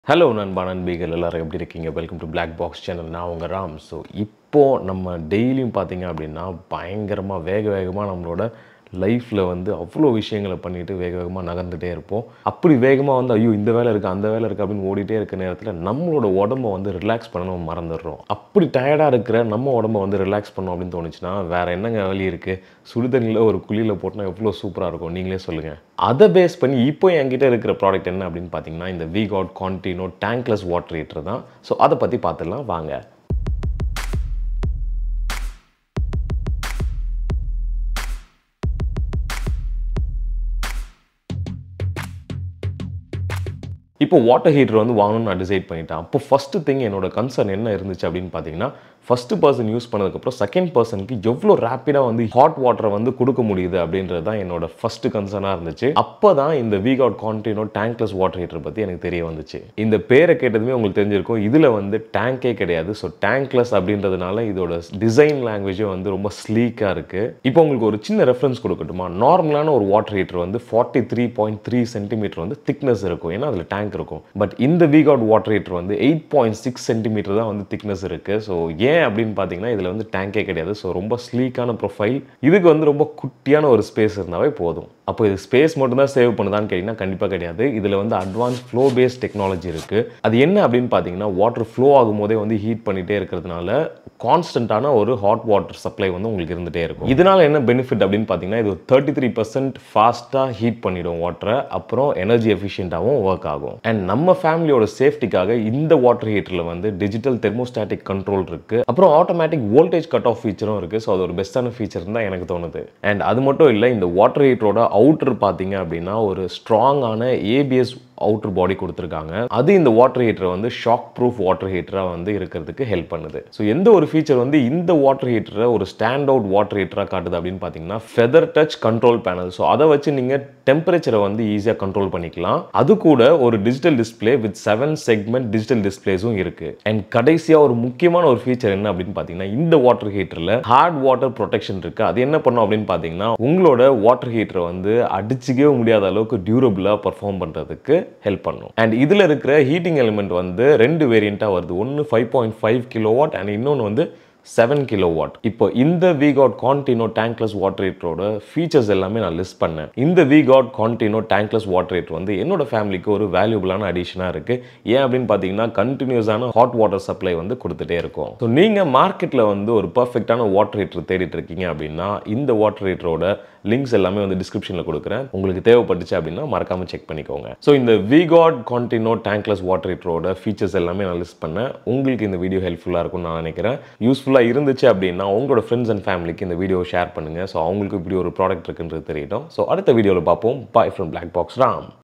hello நண்பா நண்பிகள் எல்லாரும் எப்படி இருக்கீங்க welcome to Black box channel நான் உங்கள் ராம் ஸோ இப்போது நம்ம டெய்லியும் பார்த்தீங்க அப்படின்னா பயங்கரமாக வேக வேகமாக நம்மளோட லைஃப்பில் வந்து அவ்வளோ விஷயங்களை பண்ணிட்டு வேக வேகமாக நகர்ந்துட்டே இருப்போம் அப்படி வேகமாக வந்து ஐயோ இந்த வேலை இருக்குது அந்த வேலை இருக்குது அப்படின்னு ஓடிட்டே இருக்க நேரத்தில் நம்மளோட உடம்ப வந்து ரிலாக்ஸ் பண்ண நம்ம மறந்துடுறோம் அப்படி டயர்டாக இருக்கிற நம்ம உடம்ப வந்து ரிலாக்ஸ் பண்ணோம் அப்படின்னு தோணுச்சுன்னா வேறு என்னங்க வழி இருக்குது சுடுதண்ணியில் ஒரு குழியில் போட்டால் எவ்வளோ சூப்பராக இருக்கும் நீங்களே சொல்லுங்கள் அதை பேஸ் பண்ணி இப்போ என்கிட்ட இருக்கிற ப்ராடக்ட் என்ன அப்படின்னு பார்த்தீங்கன்னா இந்த V Guard Contino tankless water heater தான் ஸோ அதை பற்றி பார்த்துடலாம் வாங்க இப்போ வாட்டர் ஹீட்டர் வந்து வாங்கணும்னு நான் டிசைட் பண்ணிட்டேன் அப்போ ஃபஸ்ட்டு திங் என்னோட கன்சர்ன் என்ன இருந்துச்சு அப்படின்னு பார்த்தீங்கன்னா ஃபஸ்ட்டு பர்சன் யூஸ் பண்ணதுக்கப்புறம் செகண்ட் பர்சனுக்கு எவ்வளோ ரேப்பிடாக வந்து ஹாட் வாட்டரை வந்து கொடுக்க முடியுது அப்படின்றது தான் என்னோட ஃபஸ்ட்டு கன்சர்னாக இருந்துச்சு அப்போ தான் இந்த வீக் அவுட் கான்டினோ டேங்க்லெஸ் வாட்டர் ஹீட்டர் பற்றி எனக்கு தெரிய வந்துச்சு இந்த பேரை கேட்டதுமே உங்களுக்கு தெரிஞ்சிருக்கும் இதில் வந்து டேங்கே கிடையாது ஸோ டேங்க்லெஸ் அப்படின்றதுனால இதோட டிசைன் லாங்குவேஜே வந்து ரொம்ப ஸ்லீக்காக இருக்குது இப்போ உங்களுக்கு ஒரு சின்ன ரெஃபரன்ஸ் கொடுக்கட்டுமா நார்மலான ஒரு வாட்டர் ஹீட்டர் வந்து forty three point three centimetre வந்து திக்னஸ் இருக்கும் ஏன்னா அதில் டேங்க் இருக்கும் பட் இந்த வீக் அவுட் வாட்டர் ஹீட்டர் வந்து எயிட் பாயிண்ட் சிக்ஸ் சென்டிமீட்டர் தான் வந்து திக்னஸ் இருக்குது ஸோ ஏன் அப்படின்னு பார்த்தீங்கன்னா இதில் வந்து டேங்கே கிடையாது ஸோ ரொம்ப ஸ்லீக்கான ப்ரொஃபைல் இதுக்கு வந்து ரொம்ப குட்டியான ஒரு ஸ்பேஸ் இருந்தாவே போதும் அப்போ இது ஸ்பேஸ் மட்டும் தான் சேவ் பண்ணுதான்னு கேட்டிங்கன்னா கண்டிப்பாக கிடையாது இதில் வந்து அட்வான்ஸ் ஃப்ளோ பேஸ் டெக்னாலஜி இருக்குது அது என்ன அப்படின்னு பார்த்தீங்கன்னா வாட்டர் ஃப்ளோ ஆகும்போதே வந்து ஹீட் பண்ணிகிட்டே இருக்கிறதுனால கான்ஸ்டன்ட்டான ஒரு ஹாட் வாட்டர் சப்ளை வந்து உங்களுக்கு இருந்துகிட்டே இருக்கும் இதனால் என்ன பெனிஃபிட் அப்படின்னு பார்த்தீங்கன்னா இது தேர்ட்டி த்ரீ பர்சன்ட் ஃபாஸ்ட்டாக ஹீட் பண்ணிடும் வாட்டரை அப்புறம் எனர்ஜி எஃபிஷியண்ட்டாகவும் ஒர்க் ஆகும் அண்ட் நம்ம ஃபேமிலியோட சேஃப்டிக்காக இந்த வாட்டர் ஹீட்டரில் வந்து டிஜிட்டல் தெர்மோஸ்டாட்டிக் கண்ட்ரோல் இருக்குது அப்புறம் ஆட்டோமேட்டிக் வோல்டேஜ் கட் ஆஃப் ஃபீச்சரும் இருக்குது ஸோ அது ஒரு பெஸ்ட்டான ஃபீச்சர் தான் எனக்கு தோணுது அண்ட் அது மட்டும் இல்லை இந்த வாட்டர் ஹீட்டரோட அவுட்டர் பார்த்தீங்க அப்படின்னா ஒரு ஸ்ட்ராங்கான ஏபிஎஸ் அவுட்டர் பாடி கொடுத்துருக்காங்க அது இந்த வாட்டர் ஹீட்டரை வந்து ஷாக் ப்ரூஃப் வாட்டர் ஹீட்டராக வந்து இருக்கிறதுக்கு ஹெல்ப் பண்ணுது ஸோ எந்த ஒரு ஃபீச்சர் வந்து இந்த வாட்டர் ஹீட்டரை ஒரு ஸ்டாண்ட் அவுட் வாட்டர் ஹீட்டராக காட்டுது அப்படின்னு பார்த்தீங்கன்னா feather touch control panel so அதை வச்சு நீங்கள் டெம்பரேச்சரை வந்து ஈஸியாக கண்ட்ரோல் பண்ணிக்கலாம் அது கூட ஒரு digital display with seven segment digital டிஸ்பிளேஸும் இருக்கு அண்ட் கடைசியாக ஒரு முக்கியமான ஒரு ஃபீச்சர் என்ன அப்படின்னு பார்த்தீங்கன்னா இந்த வாட்டர் ஹீட்டரில் ஹார்ட் வாட்டர் ப்ரொடெக்ஷன் இருக்கு அது என்ன பண்ணும் அப்படின்னு பார்த்தீங்கன்னா உங்களோட வாட்டர் ஹீட்டரை வந்து அடிச்சுக்கவே முடியாத அளவுக்கு டியூரபிளாக பர்ஃபார்ம் பண்ணுறதுக்கு ஹெல்ப் பண்ணும் அண்ட் இதில் இருக்கிற ஹீட்டிங் எலிமெண்ட் வந்து ரெண்டு வேரியண்ட்டாக வருது ஒன்று five point five kilowatt and இன்னொன்று வந்து செவன் கிலோ வாட் இப்போ இந்த விகாட் கான்டினோ டேங்க்லெஸ் வாட்டர் ஹீட்டரோட ஃபீச்சர்ஸ் எல்லாமே நான் லிஸ்ட் பண்ணேன் இந்த விகாட் கான்டினோ டேங்க்லெஸ் வாட்டர் ஹீட்டர் வந்து என்னோட ஃபேமிலிக்கு ஒரு வேல்யூபிளான அடிஷனாக இருக்குது ஏன் அப்படின்னு பார்த்தீங்கன்னா கண்டினியூஸான ஹாட் வாட்டர் சப்ளை வந்து கொடுத்துட்டே இருக்கும் ஸோ நீங்கள் மார்க்கெட்டில் வந்து ஒரு பர்ஃபெக்டான வாட்டர் ஹீட்டர் தேடிட்டு இருக்கீங்க அப்படின்னா இந்த வாட்டர் ஹீட்டரோட லிங்க்ஸ் எல்லாமே வந்து டிஸ்கிரிப்ஷனில் கொடுக்குறேன் உங்களுக்கு தேவைப்பட்டுச்சு அப்படின்னா மறக்காமல் செக் பண்ணிக்கோங்க ஸோ இந்த விகாட் கான்டினோ டேங்க்லெஸ் வாட்டர் ஹீட்டரோட ஃபீச்சர்ஸ் எல்லாமே நான் லிஸ்ட் பண்ணேன் உங்களுக்கு இந்த வீடியோ ஹெல்ப்ஃபுல்லாக இருக்கும்னு நான் நினைக்கிறேன் யூஸ்ஃபுல்லாக இருந்துச்சு அப்படின்னா உங்களோட ஃப்ரெண்ட்ஸ் அண்ட் ஃபேமிலிக்கு இந்த வீடியோ ஷேர் பண்ணுங்கள் ஸோ அவங்களுக்கு இப்படி ஒரு ப்ராடக்ட் இருக்குன்றது தெரியட்டும் ஸோ அடுத்த வீடியோவில் பார்ப்போம் bye from black box Ram